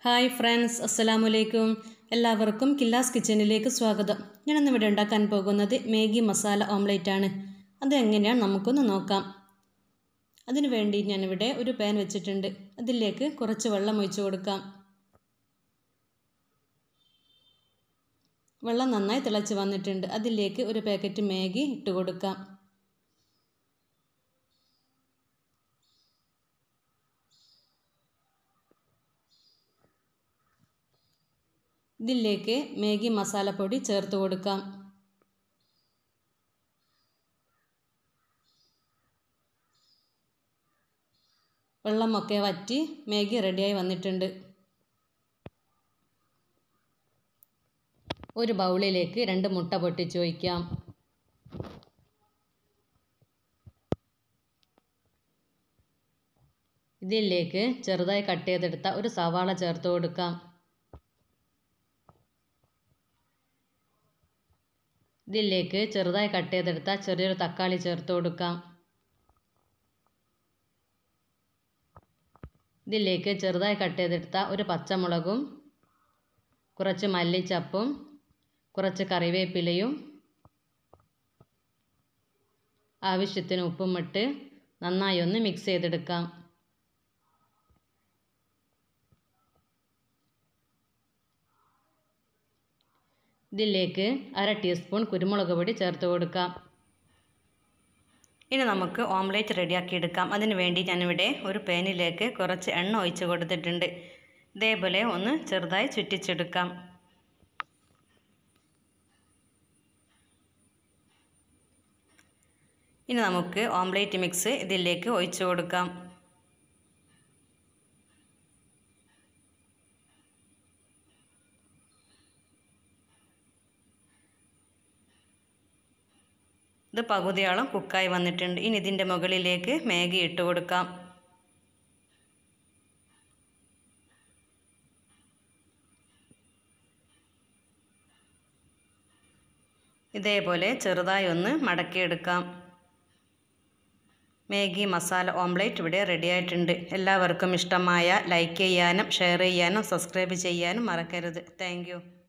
hi friends അസ്സലാമു അലൈക്കും എല്ലാവർക്കും കില്ലാസ് കിച്ചണിലേക്ക് സ്വാഗതം ഞാനിന്ന് ഇവിടെ ഉണ്ടാക്കാൻ പോകുന്നത് മാഗി മസാല ഓംലേറ്റ് ആണ് അത് എങ്ങനെയാണ് നമുക്കൊന്ന് നോക്കാം അതിനു വേണ്ടി ഞാനിവിടെ ഒരു പാൻ വെച്ചിട്ടുണ്ട് അതിലേക്ക് കുറച്ച് വെള്ളം ഒഴിച്ചു കൊടുക്കാം വെള്ളം നന്നായി തിളച്ച് വന്നിട്ടുണ്ട് അതിലേക്ക് ഒരു പാക്കറ്റ് മാഗി ഇട്ട് കൊടുക്കാം ഇതിലേക്ക് മാഗി മസാലപ്പൊടി ചേർത്ത് കൊടുക്കാം വെള്ളമൊക്കെ വറ്റി മാഗി റെഡിയായി വന്നിട്ടുണ്ട് ഒരു ബൗളിലേക്ക് രണ്ട് മുട്ട പൊട്ടിച്ച് വയ്ക്കാം ഇതിലേക്ക് ചെറുതായി കട്ട് ചെയ്തെടുത്ത ഒരു സവാള ചേർത്ത് കൊടുക്കാം ഇതിലേക്ക് ചെറുതായി കട്ട് ചെയ്തെടുത്ത ചെറിയൊരു തക്കാളി ചേർത്ത് കൊടുക്കാം ഇതിലേക്ക് ചെറുതായി കട്ട് ചെയ്തെടുത്ത ഒരു പച്ചമുളകും കുറച്ച് മല്ലിച്ചപ്പും കുറച്ച് കറിവേപ്പിലയും ആവശ്യത്തിന് ഉപ്പും ഇട്ട് നന്നായി ഒന്ന് മിക്സ് ചെയ്തെടുക്കാം ഇതിലേക്ക് അര ടീസ്പൂൺ കുരുമുളക് പൊടി ചേർത്ത് കൊടുക്കാം ഇനി നമുക്ക് ഓംലേറ്റ് റെഡിയാക്കി എടുക്കാം അതിന് വേണ്ടി ഞാനിവിടെ ഒരു പാനിലേക്ക് കുറച്ച് എണ്ണ ഒഴിച്ച് കൊടുത്തിട്ടുണ്ട് ഇതേപോലെ ഒന്ന് ചെറുതായി ചുറ്റിച്ചെടുക്കാം ഇനി നമുക്ക് ഓംലേറ്റ് മിക്സ് ഇതിലേക്ക് ഒഴിച്ചു കൊടുക്കാം ഇത് പകുതിയോളം കുക്കായി വന്നിട്ടുണ്ട് ഇനി ഇതിൻ്റെ മുകളിലേക്ക് മാഗി ഇട്ട് കൊടുക്കാം ഇതേപോലെ ചെറുതായി ഒന്ന് മടക്കിയെടുക്കാം മാഗി മസാല ഓംലേറ്റ് ഇവിടെ റെഡി ആയിട്ടുണ്ട് എല്ലാവർക്കും ഇഷ്ടമായ ലൈക്ക് ചെയ്യാനും ഷെയർ ചെയ്യാനും സബ്സ്ക്രൈബ് ചെയ്യാനും മറക്കരുത് താങ്ക്